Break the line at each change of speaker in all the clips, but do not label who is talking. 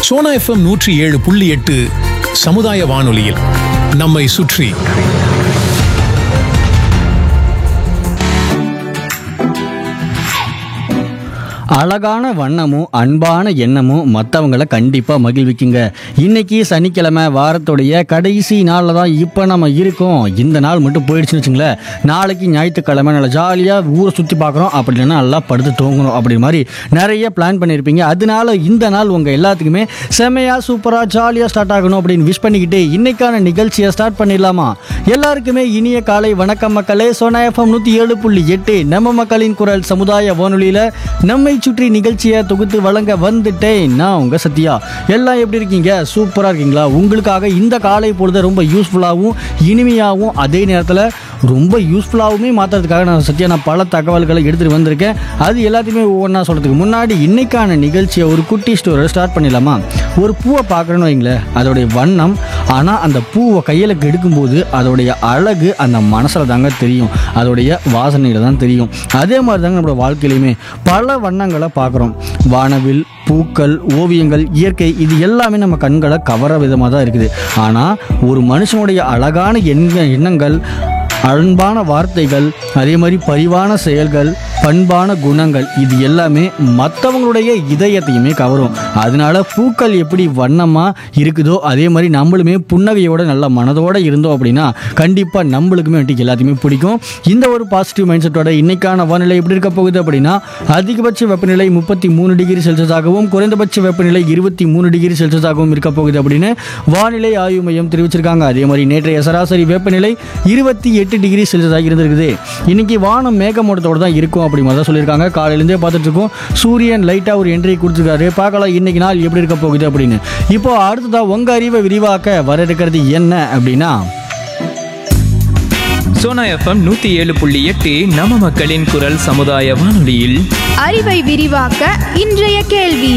Sona FM நூற்றி ஏழு புள்ளி எட்டு சமுதாய வானொலியில் நம்மை சுற்றி
அழகான வண்ணமும் அன்பான எண்ணமும் மற்றவங்களை கண்டிப்பாக மகிழ்விக்குங்க இன்னைக்கு சனிக்கிழமை வாரத்துடைய கடைசி நாளில் தான் இப்போ நம்ம இருக்கோம் இந்த நாள் மட்டும் போயிடுச்சுன்னு வச்சுங்களேன் நாளைக்கு ஞாயிற்றுக்கிழமை நல்லா ஜாலியாக ஊரை சுற்றி பார்க்குறோம் அப்படி இல்லைன்னா நல்லா படுத்து தூங்கணும் அப்படி மாதிரி நிறைய பிளான் பண்ணியிருப்பீங்க அதனால இந்த நாள் உங்கள் எல்லாத்துக்குமே செமையாக சூப்பராக ஜாலியாக ஸ்டார்ட் ஆகணும் அப்படின்னு விஷ் பண்ணிக்கிட்டு இன்னைக்கான நிகழ்ச்சியை ஸ்டார்ட் பண்ணிடலாமா எல்லாருக்குமே இனிய காலை வணக்கம் மக்களே சோனா எஃப்எம் நூற்றி ஏழு புள்ளி எட்டு நம்ம மக்களின் குரல் சமுதாய வானொலியில் நம்மை சுற்றி நிகழ்ச்சியை தொகுத்து வழங்க வந்துட்டேன் நான் உங்கள் சத்யா எல்லாம் எப்படி இருக்கீங்க சூப்பராக இருக்கீங்களா உங்களுக்காக இந்த காலை பொழுது ரொம்ப யூஸ்ஃபுல்லாகவும் இனிமையாகவும் அதே நேரத்தில் ரொம்ப யூஸ்ஃபுல்லாகவுமே மாற்றுறதுக்காக நான் சத்யா நான் பல தகவல்களை எடுத்துகிட்டு வந்திருக்கேன் அது எல்லாத்தையுமே ஒவ்வொன்றா சொல்கிறதுக்கு முன்னாடி இன்னைக்கான நிகழ்ச்சியை ஒரு குட்டி ஸ்டோரை ஸ்டார்ட் பண்ணிடலாமா ஒரு பூவை பார்க்குறேன்னு வைங்களேன் அதோடைய வண்ணம் ஆனால் அந்த பூவை கையில் எடுக்கும்போது அதோடைய அழகு அந்த மனசில் தாங்க தெரியும் அதோடைய வாசனையில் தான் தெரியும் அதே மாதிரி தாங்க நம்மளோட வாழ்க்கையிலையுமே பல வண்ணங்களை பார்க்குறோம் வானவில் பூக்கள் ஓவியங்கள் இயற்கை இது எல்லாமே நம்ம கண்களை கவர விதமாக தான் இருக்குது ஆனால் ஒரு மனுஷனுடைய அழகான எண்ண எண்ணங்கள் அன்பான வார்த்தைகள் அதே மாதிரி பரிவான செயல்கள் பண்பான குணங்கள் இது எல்லாமே மற்றவங்களுடைய இதயத்தையுமே கவரும் அதனால பூக்கள் எப்படி வண்ணமாக இருக்குதோ அதே மாதிரி நம்மளுமே புன்னகையோட நல்ல மனதோட இருந்தோம் அப்படின்னா கண்டிப்பாக நம்மளுக்குமே வந்துட்டு எல்லாத்தையுமே பிடிக்கும் இந்த ஒரு பாசிட்டிவ் மைண்ட் செட்டோட இன்னைக்கான வானிலை எப்படி இருக்க போகுது அப்படின்னா அதிகபட்ச வெப்பநிலை முப்பத்தி மூணு டிகிரி செல்சியஸாகவும் குறைந்தபட்ச வெப்பநிலை இருபத்தி மூணு டிகிரி செல்சியஸாகவும் இருக்க போகுது அப்படின்னு வானிலை ஆய்வு மையம் தெரிவிச்சிருக்காங்க அதே மாதிரி நேற்றைய சராசரி வெப்பநிலை இருபத்தி எட்டு டிகிரி செல்சியஸாக இருந்திருக்குது இன்னைக்கு வானம் மேகமூட்டத்தோட தான் இருக்கும் அப்படி மாதிரி தான் சொல்லியிருக்காங்க காலையிலேருந்தே பார்த்துட்டு இருக்கோம் சூரியன் லைட்டாக ஒரு என்ட்ரி கொடுத்துருக்காரு பார்க்கலாம் இன்னைக்கு நாள் எப்படி இருக்க போகுது அப்படின்னு இப்போ அடுத்ததா உங்க அறிவை விரிவாக்க வர இருக்கிறது என்ன அப்படின்னா
சோனா எஃப்எம் நூத்தி ஏழு புள்ளி எட்டு நம்ம மக்களின் குரல் சமுதாய வானொலியில்
அறிவை விரிவாக்க இன்றைய கேள்வி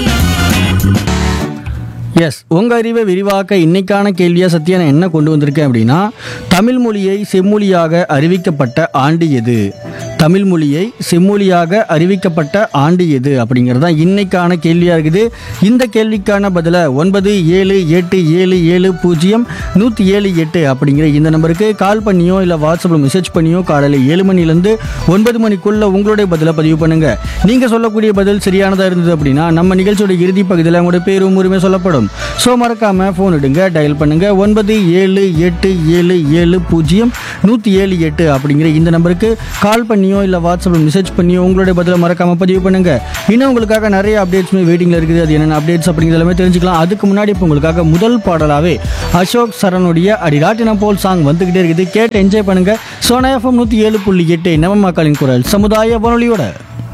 எஸ் உங்க அறிவை விரிவாக்க இன்னைக்கான கேள்வியா சத்யா நான் என்ன கொண்டு வந்திருக்கேன் அப்படின்னா தமிழ் மொழியை செம்மொழியாக அறிவிக்கப்பட்ட ஆண்டு எது தமிழ் மொழியை செம்மொழியாக அறிவிக்கப்பட்ட ஆண்டு எது அப்படிங்கிறது தான் இன்னைக்கான கேள்வியாக இருக்குது இந்த கேள்விக்கான பதிலை ஒன்பது ஏழு எட்டு ஏழு ஏழு பூஜ்ஜியம் நூற்றி ஏழு எட்டு அப்படிங்கிற இந்த நம்பருக்கு கால் பண்ணியோ இல்லை வாட்ஸ்அப்பில் மெசேஜ் பண்ணியோ காலையில் ஏழு மணிலேருந்து ஒன்பது மணிக்குள்ள உங்களுடைய பதிலை பதிவு பண்ணுங்க நீங்கள் சொல்லக்கூடிய பதில் சரியானதாக இருந்தது அப்படின்னா நம்ம நிகழ்ச்சியோட இறுதி பகுதியில் உங்களுடைய பேரும் உரிமை சொல்லப்படும் ஸோ மறக்காமல் ஃபோன் எடுங்க டயல் பண்ணுங்க ஒன்பது ஏழு எட்டு ஏழு ஏழு பூஜ்ஜியம் நூற்றி ஏழு எட்டு அப்படிங்கிற இந்த நம்பருக்கு கால் பண்ணியோ இல்லை வாட்ஸ்அப்பில் மெசேஜ் பண்ணியோ உங்களுடைய பதிலை மறக்காமல் பதிவு பண்ணுங்க இன்னும் உங்களுக்காக நிறைய அப்டேட்ஸுமே வெயிட்டிங்கில் இருக்குது அது என்னென்ன அப்டேட்ஸ் அப்படிங்கிறது எல்லாமே தெரிஞ்சுக்கலாம் அதுக்கு முன்னாடி இப்போ உங்களுக்காக முதல் பாடலாகவே அசோக் சரணுடைய அடிராட்டினம் போல் சாங் வந்துக்கிட்டே இருக்குது கேட்டு என்ஜாய் பண்ணுங்க சோனா எஃப்எம் நூற்றி ஏழு புள்ளி எட்டு நம்ம மக்களின் குரல் சமுதாய வானொலியோட